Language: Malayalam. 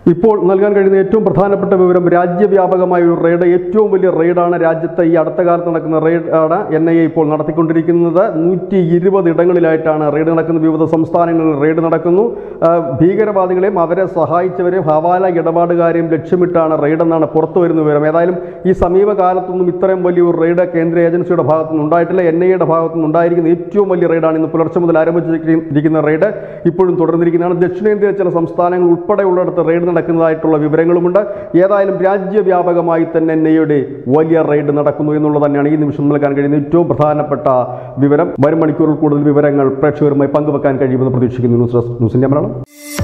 ഇപ്പോൾ നൽകാൻ കഴിയുന്ന ഏറ്റവും പ്രധാനപ്പെട്ട വിവരം രാജ്യവ്യാപകമായ ഒരു റെയ്ഡ് ഏറ്റവും വലിയ റെയ്ഡാണ് രാജ്യത്ത് ഈ അടുത്ത കാലത്ത് നടക്കുന്ന റെയ്ഡ് ആണ് എൻ ഐ എ ഇപ്പോൾ നടത്തിക്കൊണ്ടിരിക്കുന്നത് നൂറ്റി ഇരുപത് ഇടങ്ങളിലായിട്ടാണ് റെയ്ഡ് നടക്കുന്നത് വിവിധ സംസ്ഥാനങ്ങളിൽ റെയ്ഡ് നടക്കുന്നു ആ, ഭീകരവാദികളെയും അവരെ സഹായിച്ചവരെയും ഹവാല ഇടപാടുകാരെയും ലക്ഷ്യമിട്ടാണ് റെയ്ഡ് എന്നാണ് പുറത്തു വരുന്ന വിവരം ഏതായാലും ഈ സമീപകാലത്തൊന്നും ഇത്രയും വലിയൊരു റെയ്ഡ് കേന്ദ്ര ഏജൻസിയുടെ ഭാഗത്തുനിന്ന് ഉണ്ടായിട്ടില്ല എൻ ഐ എയുടെ ഭാഗത്തുനിന്ന് ഉണ്ടായിരിക്കുന്ന ഏറ്റവും വലിയ റെയ്ഡാണ് ഇന്ന് പുലർച്ചെ മുതൽ ആരംഭിച്ചിരിക്കുന്ന റെയ്ഡ് ഇപ്പോഴും തുടർന്നിരിക്കുന്നതാണ് ദക്ഷിണേന്ത്യയിലെ ചില സംസ്ഥാനങ്ങൾ ഉൾപ്പെടെയുള്ളിടത്ത് റെയ്ഡ് നടക്കുന്നതായിട്ടുള്ള വിവരങ്ങളുമുണ്ട് ഏതായാലും രാജ്യവ്യാപകമായി തന്നെ എൻ ഐയുടെ വലിയ റെയ്ഡ് നടക്കുന്നു എന്നുള്ളത് തന്നെയാണ് ഈ നിമിഷം നൽകാൻ കഴിയുന്ന ഏറ്റവും പ്രധാനപ്പെട്ട വിവരം വരും മണിക്കൂറിൽ കൂടുതൽ വിവരങ്ങൾ പ്രേക്ഷകരുമായി പങ്കുവെക്കാൻ കഴിയുമെന്ന് പ്രതീക്ഷിക്കുന്നു ന്യൂസ് ഡെസ്ക് ന്യൂസിന്റെ മലയാളം